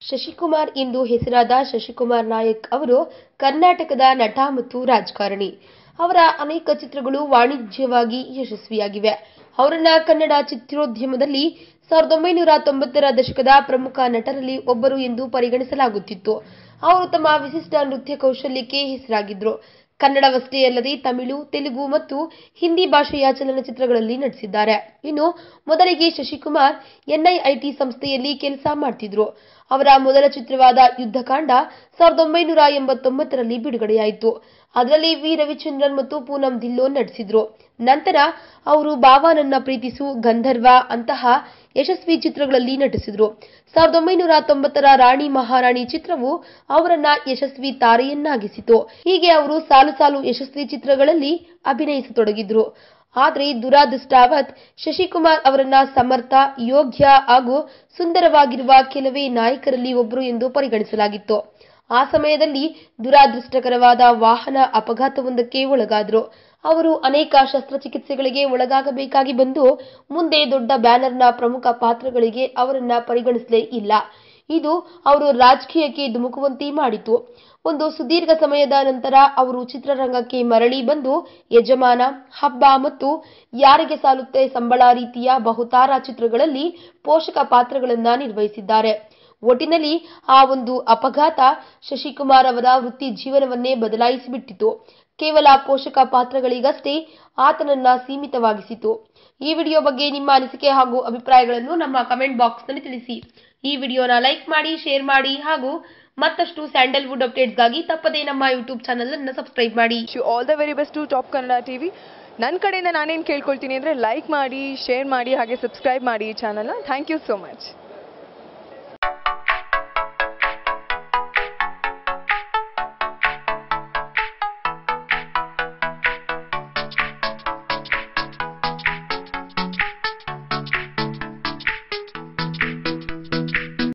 ಶಶಿಕುಮಾರ್ ಎಂದು ಹೆಸರಾದ ಶಶಿಕುಮಾರ್ ನಾಯಕ್ ಅವರು ಕರ್ನಾಟಕದ ನಟ ಮತ್ತು ರಾಜಕಾರಣಿ ಅವರ ಅನೇಕ ಚಿತ್ರಗಳು ವಾಣಿಜ್ಯವಾಗಿ ಯಶಸ್ವಿಯಾಗಿವೆ ಅವರನ್ನ ಕನ್ನಡ ಚಿತ್ರೋದ್ಯಮದಲ್ಲಿ ಸಾವಿರದ ಒಂಬೈನೂರ ತೊಂಬತ್ತರ ದಶಕದ ಪ್ರಮುಖ ನಟರಲ್ಲಿ ಒಬ್ಬರು ಎಂದು ಪರಿಗಣಿಸಲಾಗುತ್ತಿತ್ತು ಅವರು ತಮ್ಮ ವಿಶಿಷ್ಟ ನೃತ್ಯ ಕೌಶಲ್ಯಕ್ಕೆ ಹೆಸರಾಗಿದ್ರು ಕನ್ನಡವಷ್ಟೇ ಅಲ್ಲದೆ ತಮಿಳು ತೆಲುಗು ಮತ್ತು ಹಿಂದಿ ಭಾಷೆಯ ಚಲನಚಿತ್ರಗಳಲ್ಲಿ ನಟಿಸಿದ್ದಾರೆ ಇನ್ನು ಮೊದಲಿಗೆ ಶಶಿಕುಮಾರ್ ಎನ್ಐಐಟಿ ಸಂಸ್ಥೆಯಲ್ಲಿ ಕೆಲಸ ಮಾಡ್ತಿದ್ರು ಅವರ ಮೊದಲ ಚಿತ್ರವಾದ ಯುದ್ಧಕಾಂಡ ಸಾವಿರದ ಒಂಬೈನೂರ ಎಂಬತ್ತೊಂಬತ್ತರಲ್ಲಿ ಬಿಡುಗಡೆಯಾಯಿತು ಅದರಲ್ಲಿ ವಿ ರವಿಚಂದ್ರನ್ ಮತ್ತು ಪೂನಂ ಧಿಲ್ಲೋನ್ ನಟಿಸಿದ್ರು ನಂತರ ಅವರು ಬಾವಾ ನನ್ನ ಪ್ರೀತಿಸು ಗಂಧರ್ವ ಅಂತಹ ಯಶಸ್ವಿ ಚಿತ್ರಗಳಲ್ಲಿ ನಟಿಸಿದ್ರು ಸಾವಿರದ ಒಂಬೈನೂರ ತೊಂಬತ್ತರ ರಾಣಿ ಮಹಾರಾಣಿ ಚಿತ್ರವು ಅವರನ್ನ ಯಶಸ್ವಿ ತಾರೆಯನ್ನಾಗಿಸಿತು ಹೀಗೆ ಅವರು ಸಾಲು ಸಾಲು ಯಶಸ್ವಿ ಚಿತ್ರಗಳಲ್ಲಿ ಅಭಿನಯಿಸತೊಡಗಿದ್ರು ಆದರೆ ದುರಾದೃಷ್ಟಾವತ್ ಶಶಿಕುಮಾರ್ ಅವರನ್ನ ಸಮರ್ಥ ಯೋಗ್ಯ ಹಾಗೂ ಸುಂದರವಾಗಿರುವ ಕೆಲವೇ ನಾಯಕರಲ್ಲಿ ಒಬ್ಬರು ಎಂದು ಪರಿಗಣಿಸಲಾಗಿತ್ತು ಆ ಸಮಯದಲ್ಲಿ ದುರಾದೃಷ್ಟಕರವಾದ ವಾಹನ ಅಪಘಾತವೊಂದಕ್ಕೆ ಒಳಗಾದ್ರು ಅವರು ಅನೇಕ ಶಸ್ತ್ರಚಿಕಿತ್ಸೆಗಳಿಗೆ ಒಳಗಾಗಬೇಕಾಗಿ ಬಂದು ಮುಂದೆ ದೊಡ್ಡ ಬ್ಯಾನರ್ನ ಪ್ರಮುಖ ಪಾತ್ರಗಳಿಗೆ ಅವರನ್ನ ಪರಿಗಣಿಸಲೇ ಇಲ್ಲ ಇದು ಅವರು ರಾಜಕೀಯಕ್ಕೆ ಧುಮುಕುವಂತೆ ಮಾಡಿತು ಒಂದು ಸುದೀರ್ಘ ಸಮಯದ ನಂತರ ಅವರು ಚಿತ್ರರಂಗಕ್ಕೆ ಮರಳಿ ಬಂದು ಯಜಮಾನ ಹಬ್ಬ ಮತ್ತು ಯಾರಿಗೆ ಸಾಲುತ್ತೆ ಸಂಬಳ ರೀತಿಯ ಬಹುತಾರ ಚಿತ್ರಗಳಲ್ಲಿ ಪೋಷಕ ಪಾತ್ರಗಳನ್ನ ನಿರ್ವಹಿಸಿದ್ದಾರೆ ಒಟ್ಟಿನಲ್ಲಿ ಆ ಒಂದು ಅಪಘಾತ ಶಶಿಕುಮಾರ್ ಅವರ ವೃತ್ತಿ ಜೀವನವನ್ನೇ ಬದಲಾಯಿಸಿಬಿಟ್ಟಿತು ಕೇವಲ ಪೋಷಕ ಪಾತ್ರಗಳಿಗಷ್ಟೇ ಆತನನ್ನ ಸೀಮಿತವಾಗಿಸಿತು ಈ ವಿಡಿಯೋ ಬಗ್ಗೆ ನಿಮ್ಮ ಅನಿಸಿಕೆ ಹಾಗೂ ಅಭಿಪ್ರಾಯಗಳನ್ನು ನಮ್ಮ ಕಮೆಂಟ್ ಬಾಕ್ಸ್ನಲ್ಲಿ ತಿಳಿಸಿ ಈ ವಿಡಿಯೋನ ಲೈಕ್ ಮಾಡಿ ಶೇರ್ ಮಾಡಿ ಹಾಗೂ ಮತ್ತಷ್ಟು ಸ್ಯಾಂಡಲ್ವುಡ್ ಅಪ್ಡೇಟ್ಸ್ಗಾಗಿ ತಪ್ಪದೇ ನಮ್ಮ ಯೂಟ್ಯೂಬ್ ಚಾನಲ್ ಅನ್ನು ಸಬ್ಸ್ಕ್ರೈಬ್ ಮಾಡಿ you all the very best to Top Kannada T V ನನ್ನ ಕಡೆಯಿಂದ ನಾನೇನು ಕೇಳ್ಕೊಳ್ತೀನಿ ಅಂದರೆ ಲೈಕ್ ಮಾಡಿ ಶೇರ್ ಮಾಡಿ ಹಾಗೆ ಸಬ್ಸ್ಕ್ರೈಬ್ ಮಾಡಿ ಈ ಚಾನಲ್ನ ಥ್ಯಾಂಕ್ ಯು ಸೋ ಮಚ್